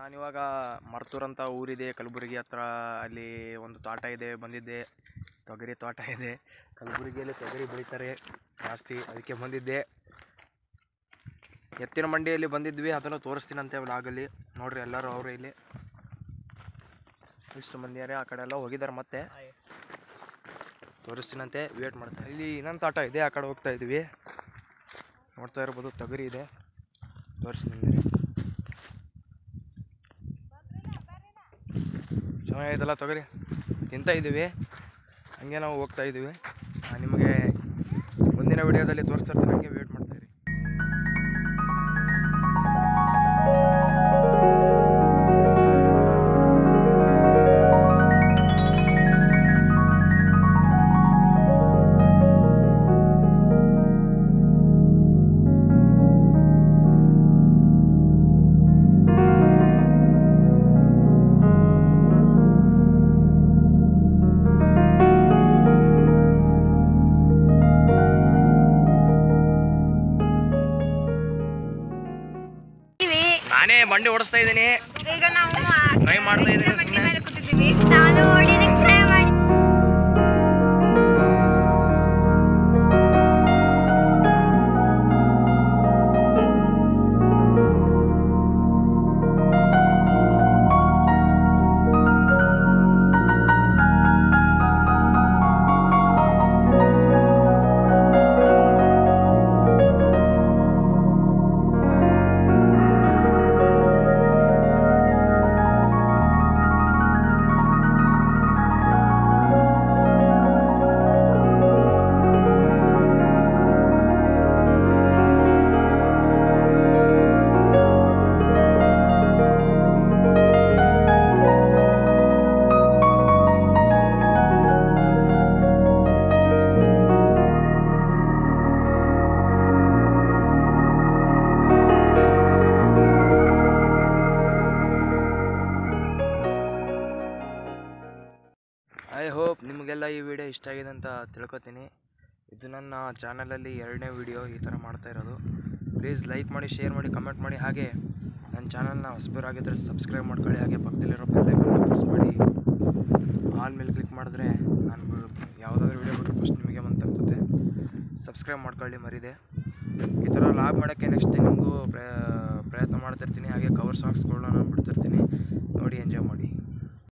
ನಾನಿವಾಗ ಮರ್ತೂರ್ ಅಂತ ಊರಿದೆ ಕಲಬುರಗಿ ಹತ್ರ ಅಲ್ಲಿ ಒಂದು ತೋಟ ಇದೆ ಬಂದಿದ್ದೆ ತೊಗರಿ ತೋಟ ಇದೆ ಕಲಬುರಗಿಯಲ್ಲಿ ತೊಗರಿ ಬೆಳೀತಾರೆ ಜಾಸ್ತಿ ಅದಕ್ಕೆ ಬಂದಿದ್ದೆ ಎತ್ತಿನ ಮಂಡಿಯಲ್ಲಿ ಬಂದಿದ್ವಿ ಅದನ್ನು ತೋರಿಸ್ತೀನಂತೆ ವ್ಲಾಗಲ್ಲಿ ನೋಡ್ರಿ ಎಲ್ಲರೂ ಅವರು ಇಲ್ಲಿ ಇಷ್ಟು ಮಂದಿಯಾರೆ ಆ ಕಡೆ ಎಲ್ಲ ಹೋಗಿದ್ದಾರೆ ಮತ್ತೆ ತೋರಿಸ್ತೀನಂತೆ ವೇಟ್ ಮಾಡ್ತಾರೆ ಇಲ್ಲಿ ಇನ್ನೊಂದು ತೋಟ ಇದೆ ಆ ಕಡೆ ಹೋಗ್ತಾ ಇದ್ವಿ ನೋಡ್ತಾ ಇರ್ಬೋದು ತೊಗರಿ ಇದೆ ತೋರಿಸ್ತೀನಿ ಚೆನ್ನಾಗೈತಲ್ಲ ತೊಗರಿ ತಿಂತ ಇದ್ದೀವಿ ಹಂಗೆ ನಾವು ಹೋಗ್ತಾ ಇದ್ದೀವಿ ಆ, ನಿಮಗೆ ಮುಂದಿನ ವಿಡಿಯೋದಲ್ಲಿ ತೋರಿಸ್ತಿರ್ತಾರೆ ಹಂಗೆ ವೇಟ್ ಮಾಡ್ತಾ ಇರಿ ಇವಿ. ನಾನೇ ಬಂಡಿ ಓಡಿಸ್ತಾ ಇದ್ದೀನಿ ಈಗ ನಾವು Try ಮಾಡ್ತಾ ಇದ್ದೀನಿ ಬಂಡಿ ಸುಮ್ನೆ. ಮೇಲೆ ಕೂತಿದ್ದೀವಿ. ನಾನು ಓಡಿಲಿಕ್ಕೆ try ಮಾಡಿ ಐ ಹೋಪ್ ನಿಮಗೆಲ್ಲ ಈ ವಿಡಿಯೋ ಇಷ್ಟ ಆಗಿದೆ ಅಂತ ತಿಳ್ಕೊತೀನಿ ಇದು ನನ್ನ ಚಾನಲಲ್ಲಿ ಎರಡನೇ ವಿಡಿಯೋ ಈ ಥರ ಮಾಡ್ತಾ ಇರೋದು ಪ್ಲೀಸ್ ಲೈಕ್ ಮಾಡಿ ಶೇರ್ ಮಾಡಿ ಕಮೆಂಟ್ ಮಾಡಿ ಹಾಗೆ ನನ್ನ ಚಾನಲ್ನ ಹೊಸಬರಾಗಿದ್ದರೆ ಸಬ್ಸ್ಕ್ರೈಬ್ ಮಾಡ್ಕೊಳ್ಳಿ ಹಾಗೆ ಪಕ್ಕದಲ್ಲಿರೋ ಬೆಲ್ಲೈಕನ್ನ ಪ್ರೆಸ್ ಮಾಡಿ ಆಲ್ ಮೇಲೆ ಕ್ಲಿಕ್ ಮಾಡಿದ್ರೆ ನಾನು ಯಾವುದಾದ್ರೂ ವಿಡಿಯೋ ಬಿಟ್ಟರೆ ಫಸ್ಟ್ ನಿಮಗೆ ಬಂದು ತಲುಪುತ್ತೆ ಸಬ್ಸ್ಕ್ರೈಬ್ ಮಾಡ್ಕೊಳ್ಳಿ ಮರಿದೆ ಈ ಥರ ಲಾಗ್ ಮಾಡೋಕ್ಕೆ ನೆಕ್ಸ್ಟ್ ನಿಮಗೂ ಪ್ರಯತ್ನ ಮಾಡ್ತಿರ್ತೀನಿ ಹಾಗೆ ಕವರ್ ಸಾಂಗ್ಸ್ಗಳನ್ನ ನಾನು ಬಿಡ್ತಿರ್ತೀನಿ ನೋಡಿ ಎಂಜಾಯ್ ಮಾಡಿ